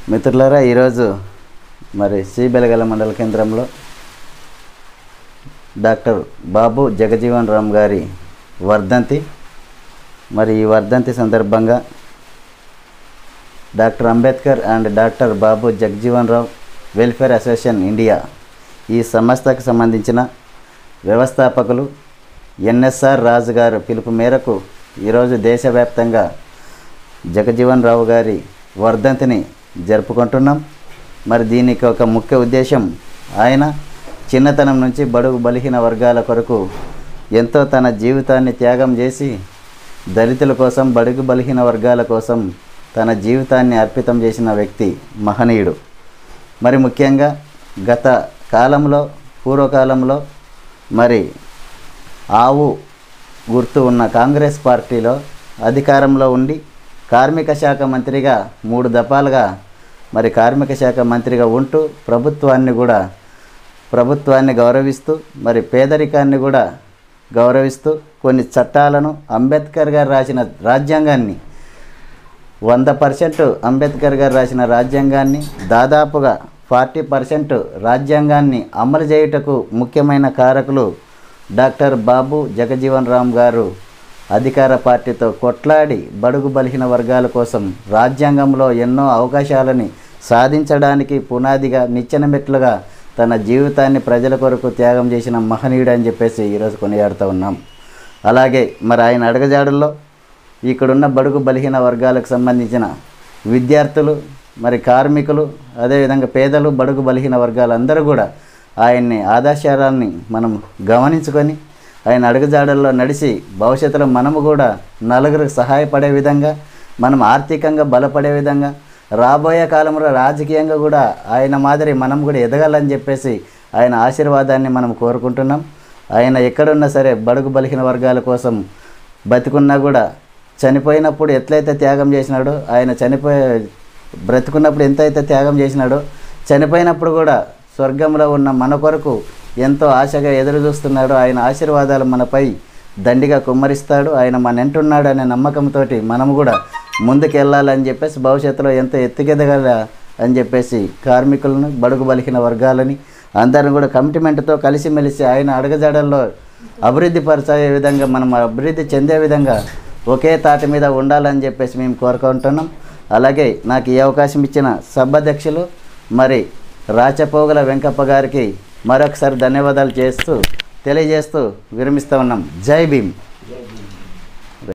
మిత్రులారా ఈరోజు మరి సి బెలగల మండల కేంద్రంలో డాక్టర్ బాబు జగజీవన్ రామ్ గారి వర్ధంతి మరి ఈ వర్ధంతి సందర్భంగా doctor Ambedkar and doctor Babu Jagjivan Ram welfare association India ఈ సంస్థకు సంబంధించిన వ్యవస్థాపకులు ఎన్ఎస్ఆర్ రాజు గారు పిలుపు మేరకు ఈరోజు దేశవ్యాప్తంగా జగజీవన్ రావు గారి వర్ధంతిని జరుపుకుంటున్నాం మరి దీనికి ఒక ముఖ్య ఉద్దేశం ఆయన చిన్నతనం నుంచి బడుగు బలిహీన వర్గాల కొరకు ఎంతో తన జీవితాన్ని త్యాగం చేసి దళితుల కోసం బడుగు బలిహీన వర్గాల కోసం తన జీవితాన్ని అర్పితం చేసిన వ్యక్తి మహనీయుడు మరి ముఖ్యంగా గత కాలంలో పూర్వకాలంలో మరి ఆవు గుర్తు ఉన్న కాంగ్రెస్ పార్టీలో అధికారంలో ఉండి కార్మిక శాఖ మంత్రిగా మూడు దఫాలుగా మరి కార్మిక శాఖ మంత్రిగా ఉంటూ ప్రభుత్వాన్ని కూడా ప్రభుత్వాన్ని గౌరవిస్తూ మరి పేదరికాన్ని కూడా గౌరవిస్తూ కొన్ని చట్టాలను అంబేద్కర్ గారు రాసిన రాజ్యాంగాన్ని వంద పర్సెంట్ అంబేద్కర్ గారు రాసిన రాజ్యాంగాన్ని దాదాపుగా ఫార్టీ పర్సెంట్ రాజ్యాంగాన్ని అమలు చేయుటకు ముఖ్యమైన కారకులు డాక్టర్ బాబు జగజీవన్ రామ్ గారు అధికార పార్టీతో కొట్లాడి బడుగు బలహీన వర్గాల కోసం రాజ్యాంగంలో ఎన్నో అవకాశాలని సాధించడానికి పునాదిగా నిచ్చెన మెట్లుగా తన జీవితాన్ని ప్రజల కొరకు త్యాగం చేసిన మహనీయుడు అని చెప్పేసి ఈరోజు కొనియాడుతూ ఉన్నాం అలాగే మరి ఆయన అడగజాడుల్లో ఇక్కడున్న బడుగు బలహీన వర్గాలకు సంబంధించిన విద్యార్థులు మరి కార్మికులు అదేవిధంగా పేదలు బడుగు బలహీన వర్గాలందరూ కూడా ఆయన్ని ఆదర్శారాన్ని మనం గమనించుకొని ఆయన అడుగుజాడల్లో నడిచి భవిష్యత్తులో మనము కూడా నలుగురికి సహాయపడే విధంగా మనం ఆర్థికంగా బలపడే విధంగా రాబోయే కాలంలో రాజకీయంగా కూడా ఆయన మాదిరి మనం కూడా ఎదగాలని చెప్పేసి ఆయన ఆశీర్వాదాన్ని మనం కోరుకుంటున్నాం ఆయన ఎక్కడున్నా సరే బడుగు బలిహీన వర్గాల కోసం బతికున్నా కూడా చనిపోయినప్పుడు ఎట్లయితే త్యాగం చేసినాడో ఆయన చనిపోయే బ్రతుకున్నప్పుడు ఎంతైతే త్యాగం చేసినాడో చనిపోయినప్పుడు కూడా స్వర్గంలో ఉన్న మన కొరకు ఎంతో ఆశగా ఎదురు చూస్తున్నాడు ఆయన ఆశీర్వాదాలు మనపై దండిగా కుమ్మరిస్తాడు ఆయన మన ఎంటున్నాడు అనే నమ్మకంతో మనం కూడా ముందుకెళ్ళాలని చెప్పేసి భవిష్యత్తులో ఎంతో ఎత్తుకెదగల అని చెప్పేసి కార్మికులను బడుగు బలికిన వర్గాలని అందరం కూడా కమిట్మెంట్తో కలిసిమెలిసి ఆయన అడుగజాడల్లో అభివృద్ధి పరిచే విధంగా మనం అభివృద్ధి చెందే విధంగా ఒకే తాటి మీద ఉండాలని చెప్పేసి మేము కోరుకుంటున్నాం అలాగే నాకు ఈ అవకాశం ఇచ్చిన సభాధ్యక్షులు మరి రాచపోగల వెంకప్ప గారికి మరొకసారి ధన్యవాదాలు చేస్తూ తెలియజేస్తూ విరమిస్తూ ఉన్నాం జై భీమ్